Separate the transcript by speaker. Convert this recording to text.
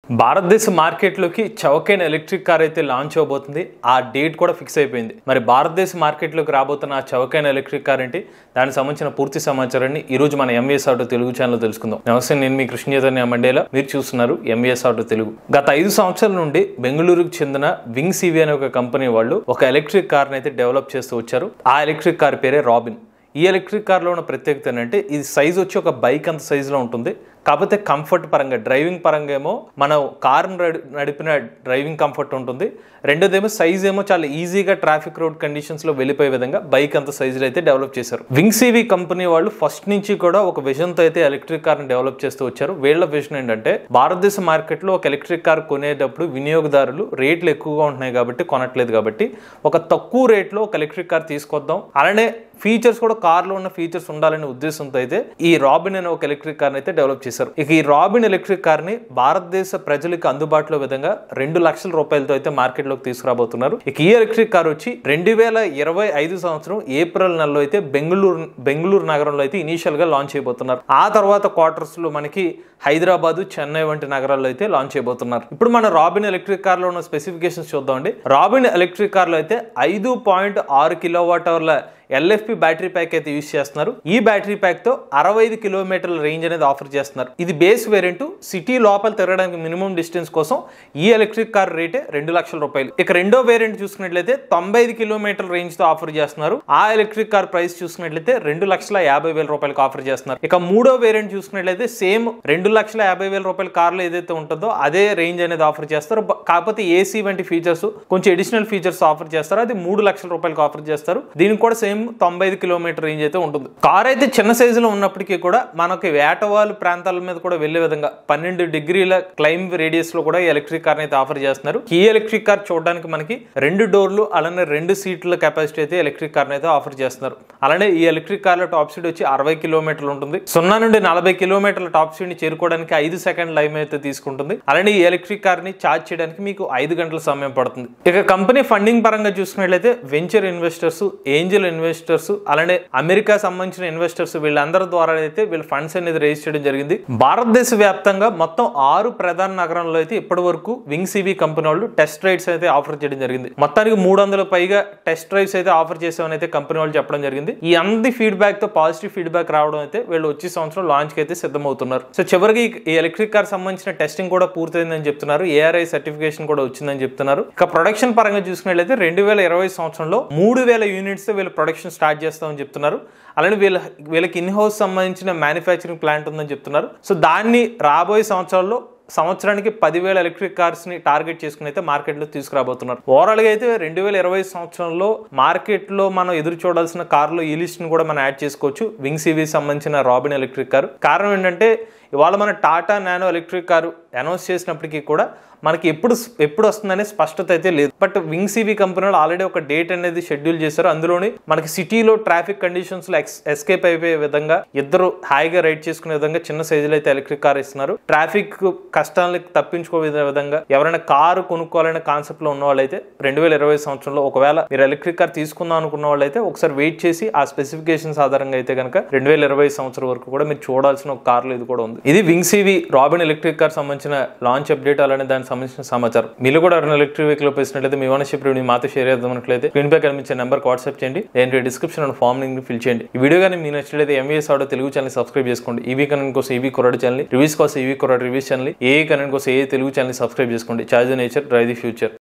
Speaker 1: భారతదేశ మార్కెట్లోకి చౌకైన ఎలక్ట్రిక్ కార్ అయితే లాంచ్ అవబోతుంది ఆ డేట్ కూడా ఫిక్స్ అయిపోయింది మరి భారతదేశ మార్కెట్లోకి రాబోతున్న ఆ చౌకైన ఎలక్ట్రిక్ కార్ ఏంటి దానికి సంబంధించిన పూర్తి సమాచారాన్ని ఈ రోజు మన ఎంవీఎస్ ఆటో తెలుగు ఛానల్ తెలుసుకుందాం నమస్తే నేను మీ కృష్ణ చైతన్య మండేలా మీరు చూస్తున్నారు ఎంవీఎస్ ఆటో తెలుగు గత ఐదు సంవత్సరాల నుండి బెంగళూరుకు చెందిన వింగ్ సివి అనే ఒక కంపెనీ వాళ్ళు ఒక ఎలక్ట్రిక్ కార్ని అయితే డెవలప్ చేస్తూ వచ్చారు ఆ ఎలక్ట్రిక్ కార్ పేరే రాబిన్ ఈ ఎలక్ట్రిక్ కార్లో ఉన్న ప్రత్యేకత ఏంటంటే ఇది సైజ్ వచ్చి ఒక బైక్ అంత సైజులో ఉంటుంది కాకపోతే కంఫర్ట్ పరంగా డ్రైవింగ్ పరంగా ఏమో మనం కారు నడిపిన డ్రైవింగ్ కంఫర్ట్ ఉంటుంది రెండోదేమో సైజ్ ఏమో చాలా ఈజీగా ట్రాఫిక్ రోడ్ కండిషన్స్ లో వెళ్ళిపోయే విధంగా బైక్ అంత సైజులో అయితే డెవలప్ చేశారు వింగ్సీవీ కంపెనీ వాళ్ళు ఫస్ట్ నుంచి కూడా ఒక విజన్ తో అయితే ఎలక్ట్రిక్ కార్ ని డెవలప్ చేస్తూ వచ్చారు వీళ్ళ విజన్ ఏంటంటే భారతదేశ మార్కెట్ లో ఒక ఎలక్ట్రిక్ కార్ కొనేటప్పుడు వినియోగదారులు రేట్లు ఎక్కువగా ఉంటున్నాయి కాబట్టి కొనట్లేదు కాబట్టి ఒక తక్కువ రేట్లో ఒక ఎలక్ట్రిక్ కార్ తీసుకొద్దాం అలానే ఫీచర్స్ కూడా కార్లో ఉన్న ఫీచర్స్ ఉండాలనే ఉద్దేశంతో అయితే ఈ రాబిన్ అనే ఒక ఎలక్ట్రిక్ కార్ని అయితే డెవలప్ చేశారు ఇక ఈ రాబిన్ ఎలక్ట్రిక్ కార్ని భారతదేశ ప్రజలకు అందుబాటులో విధంగా రెండు లక్షల రూపాయలతో అయితే మార్కెట్లోకి తీసుకురాబోతున్నారు ఇక ఈ ఎలక్ట్రిక్ కార్ వచ్చి రెండు వేల ఇరవై ఐదు సంవత్సరం ఏప్రిల్ నెలలో అయితే బెంగళూరు బెంగళూరు నగరంలో అయితే ఇనీషియల్ గా లాంచ్ అయిపోతున్నారు ఆ తర్వాత క్వార్టర్స్ లో మనకి హైదరాబాద్ చెన్నై వంటి నగరాల్లో అయితే లాంచ్ అయిపోతున్నారు ఇప్పుడు మన రాబిన్ ఎలక్ట్రిక్ కార్ లో ఉన్న స్పెసిఫికేషన్స్ చూద్దామండి రాబిన్ ఎలక్ట్రిక్ కార్ లో అయితే ఐదు పాయింట్ ఆరు కిలో వాట్ అవర్ల ఎల్ఎఫ్పి బ్యాటరీ ప్యాక్ అయితే యూస్ చేస్తున్నారు ఈ బ్యాటరీ ప్యాక్ తో అరవై ఐదు కిలోమీటర్ల రేంజ్ అనేది ఆఫర్ చేస్తున్నారు ఇది బేస్ వేరియంట్ సిటీ లోపల తిరగడానికి మినిమం డిస్టెన్స్ కోసం ఈ ఎలక్ట్రిక్ కార్ రేటే రెండు లక్షల రూపాయలు ఇక రెండో వేరియంట్ చూసుకున్నట్లయితే తొంభై ఐదు కిలోమీటర్ల రేంజ్ తో ఆఫర్ చేస్తున్నారు ఆ ఎలక్ట్రిక్ కార్ ప్రైస్ చూసుకున్నట్లయితే రెండు లక్షల యాభై వేల రూపాయలకు ఆఫర్ చేస్తున్నారు ఇక మూడో వేరియంట్ చూసుకున్నట్లయితే సేమ్ రెండు లక్షల యాభై వేల రూపాయల కార్లో ఏదైతే ఉంటుందో అదే రేంజ్ అనేది ఆఫర్ చేస్తారు బ- కాకపోతే ఏసీ వంటి ఫీచర్స్ కొంచెం అడిషనల్ ఫీచర్స్ ఆఫర్ చేస్తారు అది మూడు లక్షల రూపాయలకు ఆఫర్ చేస్తారు దీనికి కూడా సేమ్ తొంభై ఐదు కిలోమీటర్ రేంజ్ అయితే ఉంటుంది కార్ అయితే చిన్న సైజులో ఉన్నప్పటికీ కూడా మనకి వేటవాలు ప్రాంతాల మీద కూడా వెళ్లే విధంగా పన్నెండు డిగ్రీల క్లైమ్ రేడియస్ లో కూడా ఈ ఎలక్ట్రిక్ కార్ అయితే ఆఫర్ చేస్తున్నారు ఈ ఎలక్ట్రిక్ కార్ చూడడానికి మనకి రెండు డోర్లు అలానే రెండు సీట్ల కెపాసిటీ అయితే ఎలక్ట్రిక్ కార్ అయితే ఆఫర్ చేస్తున్నారు అలానే ఈ ఎలక్ట్రిక్ కార్ లో టాప్ స్పీడ్ వచ్చి అరవై కిలోమీటర్లు ఉంటుంది సున్నా నుండి నలభై కిలోమీటర్ల టాప్ స్పీడ్ ని చేరుకోవడానికి ఐదు సెకండ్ లైమ్ అయితే తీసుకుంటుంది అలానే ఈ ఎలక్ట్రిక్ కార్ ని ఛార్జ్ చేయడానికి మీకు ఐదు గంటల సమయం పడుతుంది ఇక కంపెనీ ఫండింగ్ పరంగా చూసుకున్నట్లయితే వెంచర్ ఇన్వెస్టర్స్ ఏంజల్ ఇన్వెస్టర్స్ అలానే అమెరికా సంబంధించిన ఇన్వెస్టర్స్ వీళ్ళందరి ద్వారా అయితే వీళ్ళ ఫండ్స్ అనేది రేజ్ చేయడం జరిగింది భారతదేశ వ్యాప్తంగా మొత్తం ఆరు ప్రధాన నగరంలో అయితే ఇప్పటి వరకు వింగ్ సివి కంపెనీ వాళ్ళు టెస్ట్ రైడ్స్ అయితే ఆఫర్ చేయడం జరిగింది మొత్తానికి మూడు వందల పైగా టెస్ట్ రైడ్స్ అయితే ఆఫర్ చేసామని అయితే కంపెనీ వాళ్ళు చెప్పడం జరిగింది ఈ అంది ఫీడ్బ్యాక్ తో పాజిటివ్ ఫీడ్బ్యాక్ రావడం అయితే వీళ్ళు వచ్చే సంవత్సరం లాంచ్ కి అయితే సిద్ధమవుతున్నారు సో చివరికి ఈ ఎలక్ట్రిక్ కార్ సంబంధించిన టెస్టింగ్ కూడా పూర్తయిందని చెప్తున్నారు ఏఆర్ఐ సర్టిఫికేషన్ కూడా వచ్చిందని చెప్తున్నారు ఇక ప్రొడక్షన్ పరంగా చూసుకున్నట్లయితే రెండు వేల ఇరవై సంవత్సరంలో మూడు వేల యూనిట్స్ తో వీళ్ళు ప్రొడక్షన్ స్టార్ట్ చేస్తామని చెప్తున్నారు అలానే వీళ్ళ వీళ్ళకి ఇన్ హౌస్ సంబంధించిన మ్యానుఫ్యాక్చరింగ్ ప్లాంట్ ఉందని చెప్తున్నారు సో దాన్ని రాబోయే సంవత్సరాల్లో సంవత్సరానికి పదివేల ఎలక్ట్రిక్ కార్స్ ని టార్గెట్ చేసుకుని అయితే మార్కెట్ లో తీసుకురాబోతున్నారు ఓవరాల్ గా అయితే రెండు వేల ఇరవై సంవత్సరంలో మార్కెట్ లో మనం ఎదురు చూడాల్సిన కార్లో ఈ లిస్ట్ ని కూడా మనం యాడ్ చేసుకోవచ్చు వింగ్ సివి సంబంధించిన రాబిన్ ఎలక్ట్రిక్ కారు కారణం ఏంటంటే ఇవాళ మన Tata Nano electric car announce చేసినప్పటికీ కూడా మనకి ఎప్పుడు ఎప్పుడు వస్తుందనే స్పష్టత అయితే లేదు బట్ వింగ్ సివి కంపెనీలో ఆల్రెడీ ఒక డేట్ అనేది షెడ్యూల్ చేశారు అందులోని మనకి సిటీలో ట్రాఫిక్ కండిషన్స్ లో ఎస్కేప్ అయిపోయే విధంగా ఇద్దరు హాయిగా రైడ్ చేసుకునే విధంగా చిన్న సైజులో అయితే ఎలక్ట్రిక్ కార్ ఇస్తున్నారు ట్రాఫిక్ కష్టాలను తప్పించుకోవే విధంగా ఎవరైనా కారు కొనుక్కోవాలనే కాన్సెప్ట్ లో ఉన్న వాళ్ళైతే రెండు వేల ఇరవై సంవత్సరంలో ఒకవేళ మీరు ఎలక్ట్రిక్ కార్ తీసుకుందాం అనుకున్న వాళ్ళైతే ఒకసారి వెయిట్ చేసి ఆ స్పెసిఫికేషన్స్ ఆధారంగా అయితే కనుక రెండు వేల ఇరవై సంవత్సరం వరకు కూడా మీరు చూడాల్సిన ఒక కార్లు ఇది కూడా ఉంది ఇది Wing CV Robin electric car సంబంధించిన లాంచ్ అప్డేట్ అలానే దానికి సంబంధించిన సమాచారం మీరు కూడా ఎవరైనా ఎలక్ట్రిక్ వెహికల్ ఉపయోగిస్తున్నట్లయితే మీ ఓనర్షిప్ రివ్యూ మాతో షేర్ చేద్దామన్నట్లయితే స్క్రీన్ పై కనిపించే నెంబర్ వాట్సాప్ చేయండి లేదంటే description and form link fill చేయండి ఈ వీడియో కానీ మీ నచ్చినట్లయితే MVS auto Telugu channel subscribe చేసుకోండి ఈవీ కనెంట్ కోసం ఈవీ కొరడు ఛానల్ రివ్యూస్ కోసం ఈవీ కొరడు రివ్యూస్ ఛానల్ ఏ కనెంట్ కోసం ఏ తెలుగు ఛానల్ సబ్స్క్రైబ్ చేసుకోండి charge nature drive the future